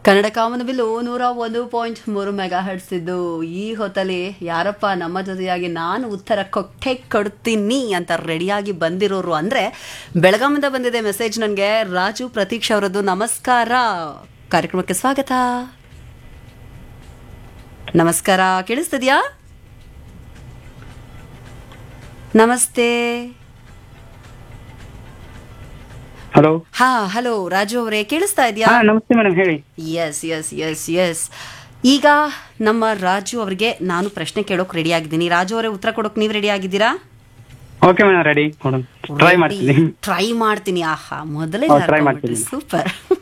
ಕನ್ನಡ ಕಾಮನಬಿಲ್ಲು ನೂರ ಒಂದು ಪಾಯಿಂಟ್ ಮೂರು ಮೆಗಾ ಹರ್ಟ್ಸ್ ಇದ್ದು ಈ ಹೊತ್ತಲ್ಲಿ ಯಾರಪ್ಪ ನಮ್ಮ ಜೊತೆಯಾಗಿ ನಾನು ಉತ್ತರ ಕೊಟ್ಟೆ ಕೊಡ್ತೀನಿ ಅಂತ ರೆಡಿಯಾಗಿ ಬಂದಿರೋರು ಅಂದರೆ ಬೆಳಗಾವಿಂದ ಬಂದಿದೆ ಮೆಸೇಜ್ ನನಗೆ ರಾಜು ಪ್ರತೀಕ್ಷಾ ಅವರದ್ದು ನಮಸ್ಕಾರ ಕಾರ್ಯಕ್ರಮಕ್ಕೆ ಸ್ವಾಗತ ನಮಸ್ಕಾರ ಕೇಳಿಸ್ತಿದ್ಯಾ ನಮಸ್ತೆ ಹಲೋ ಹಾ ಹಲೋ ರಾಜು ಅವರೇ ಕೇಳಿಸ್ತಾ ಇದೆಯಾ ಹಾ ನಮಸ್ತೆ ಮೇಡಮ್ ಹೇಳಿ ಎಸ್ ಎಸ್ ಎಸ್ ಎಸ್ ಈಗ ನಮ್ಮ ರಾಜು ಅವರಿಗೆ ನಾನು ಪ್ರಶ್ನೆ ಕೇಳೋಕ್ ರೆಡಿ ಆಗಿದ್ದೀನಿ ರಾಜು ಅವರೇ ಉತ್ತರ ಕೊಡೋಕ್ ನೀವು ರೆಡಿ ಆಗಿದ್ದೀರಾ ಓಕೆ ಮೇಡಮ್ ರೆಡಿ ನೋಡೋಣ ಟ್ರೈ ಮಾಡ್ತೀನಿ ಟ್ರೈ ಮಾಡ್ತೀನಿ ಆಹಾ ಮೊದಲೇ ಹೌದು, try ಮಾಡ್ತೀನಿ. ಸೂಪರ್